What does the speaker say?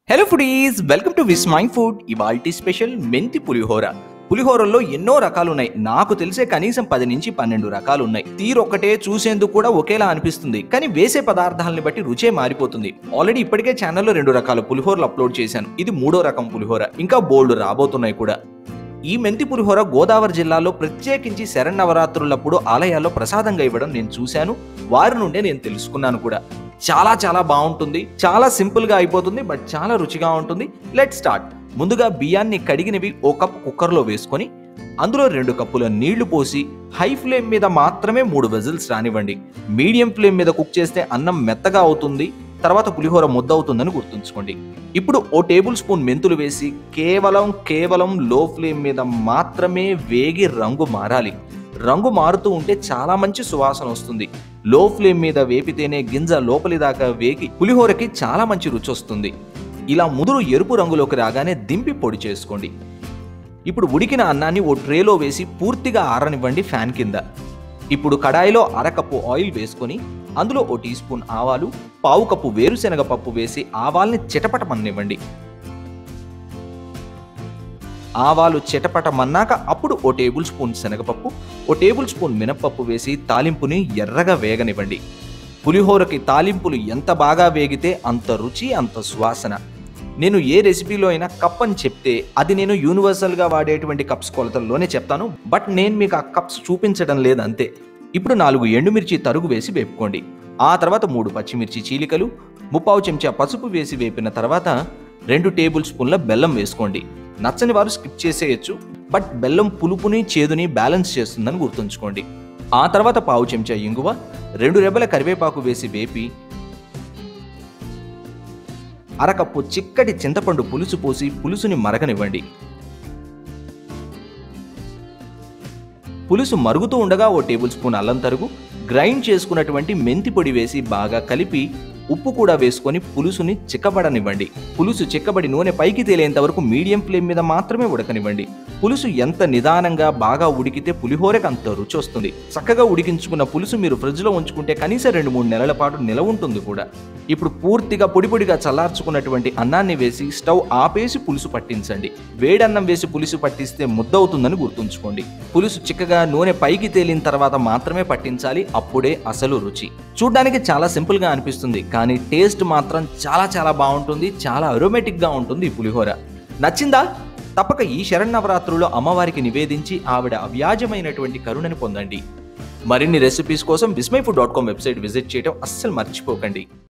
hello foodies welcome to Vismai food ఇవాల్టి special మెంతి పులిహోర పులిహోరల్లో ఎన్నో రకాలు ఉన్నాయి నాకు తెలిసే కనీసం పది నుంచి పన్నెండు రకాలు ఉన్నాయి తీరు ఒక్కటే చూసేందుకు కూడా ఒకేలా అనిపిస్తుంది కానీ వేసే పదార్థాలని బట్టి రుచే మారిపోతుంది ఆల్రెడీ ఇప్పటికే ఛానల్లో రెండు రకాల పులిహోరలు అప్లోడ్ చేశాను ఇది మూడో రకం పులిహోర ఇంకా బోల్డ్ రాబోతున్నాయి కూడా ఈ మెంతి పులిహోర గోదావరి జిల్లాలో ప్రత్యేకించి శరన్నవరాత్రులప్పుడు ఆలయాల్లో ప్రసాదంగా ఇవ్వడం నేను చూశాను వారి నుండే నేను తెలుసుకున్నాను కూడా చాలా చాలా బాగుంటుంది చాలా సింపుల్ గా అయిపోతుంది బట్ చాలా రుచిగా ఉంటుంది లెట్ స్టార్ట్ ముందుగా బియ్యాన్ని కడిగినవి ఓ కప్ కుక్కర్లో వేసుకొని అందులో రెండు కప్పుల నీళ్లు పోసి హై ఫ్లేమ్ మీద మాత్రమే మూడు వెజిల్స్ రానివ్వండి మీడియం ఫ్లేమ్ మీద కుక్ చేస్తే అన్నం మెత్తగా అవుతుంది తర్వాత పులిహోర ముద్ద అవుతుందని గుర్తుంచుకోండి ఇప్పుడు ఓ టేబుల్ స్పూన్ మెంతులు వేసి కేవలం కేవలం లో ఫ్లేమ్ మీద మాత్రమే వేగి రంగు మారాలి రంగు మారుతూ ఉంటే చాలా మంచి సువాసన వస్తుంది లో ఫ్లేమ్ మీద వేపితేనే గింజ లోపలి దాకా వేగి పులిహోరకి చాలా మంచి రుచి వస్తుంది ఇలా ముదురు ఎరుపు రంగులోకి రాగానే దింపి పొడి చేసుకోండి ఇప్పుడు ఉడికిన అన్నాన్ని ఓ ట్రేలో వేసి పూర్తిగా ఆరనివ్వండి ఫ్యాన్ కింద ఇప్పుడు కడాయిలో అరకప్పు ఆయిల్ వేసుకొని అందులో ఓ టీ స్పూన్ ఆవాలు పావు కప్పు వేరుశనగ పప్పు వేసి ఆవాల్ని చిటపటమన్నివ్వండి ఆవాలు చిటపటమన్నాక అప్పుడు ఓ టేబుల్ స్పూన్ శనగపప్పు ఓ టేబుల్ స్పూన్ మినప్పప్పు వేసి తాలింపుని ఎర్రగా వేగనివ్వండి పులిహోరకి తాలింపులు ఎంత బాగా వేగితే అంత రుచి అంత సువాసన నేను ఏ రెసిపీలో అయినా కప్ అని చెప్తే అది నేను యూనివర్సల్గా వాడేటువంటి కప్స్ కొలతల్లోనే చెప్తాను బట్ నేను మీకు ఆ కప్స్ చూపించడం లేదు అంతే ఇప్పుడు నాలుగు ఎండుమిర్చి తరుగు వేసి వేపుకోండి ఆ తర్వాత మూడు పచ్చిమిర్చి చీలికలు ముప్పావు చెంచా పసుపు వేసి వేపిన తర్వాత రెండు టేబుల్ స్పూన్ల బెల్లం వేసుకోండి నచ్చని వారు స్కిప్ చేసేయచ్చు బట్ బెల్లం పులుపుని చేదుని బ్యాలెన్స్ చేస్తుందని గుర్తుంచుకోండి ఆ తర్వాత పావు చెంచా ఇంగువ రెండు రెబ్బల కరివేపాకు వేసి వేపి అరకప్పు చిక్కటి చింతపండు పులుసు పోసి పులుసుని మరగనివ్వండి పులుసు మరుగుతూ ఉండగా ఓ టేబుల్ స్పూన్ అల్లం తరుగు గ్రైండ్ చేసుకున్నటువంటి మెంతి పొడి వేసి బాగా కలిపి ఉప్పు కూడా వేసుకొని పులుసుని చిక్కబడనివ్వండి పులుసు చిక్కబడి నూనె పైకి తేలేంత వరకు మీడియం ఫ్లేమ్ మీద మాత్రమే ఉడకనివ్వండి పులుసు ఎంత నిదానంగా బాగా ఉడికితే పులిహోరకి అంత రుచి వస్తుంది చక్కగా ఉడికించుకున్న పులుసు మీరు ఫ్రిడ్జ్లో ఉంచుకుంటే కనీసం రెండు మూడు నెలల పాటు నిలవ ఉంటుంది కూడా ఇప్పుడు పూర్తిగా పొడి పొడిగా చల్లార్చుకున్నటువంటి అన్నాన్ని వేసి స్టవ్ ఆపేసి పులుసు పట్టించండి వేడన్నం వేసి పులుసు పట్టిస్తే ముద్ద అవుతుందని గుర్తుంచుకోండి పులుసు చిక్కగా నూనె పైకి తేలిన తర్వాత మాత్రమే పట్టించాలి అప్పుడే అసలు రుచి చూడ్డానికి చాలా సింపుల్ గా అనిపిస్తుంది కానీ టేస్ట్ మాత్రం చాలా చాలా బాగుంటుంది చాలా అరోమేటిక్ గా ఉంటుంది ఈ పులిహోర నచ్చిందా తప్పక ఈ శరన్నవరాత్రుల్లో అమ్మవారికి నివేదించి ఆవిడ అవ్యాజమైనటువంటి కరుణని పొందండి మరిన్ని రెసిపీస్ కోసం Vismai food dot com website visit చేయడం అస్సలు మర్చిపోకండి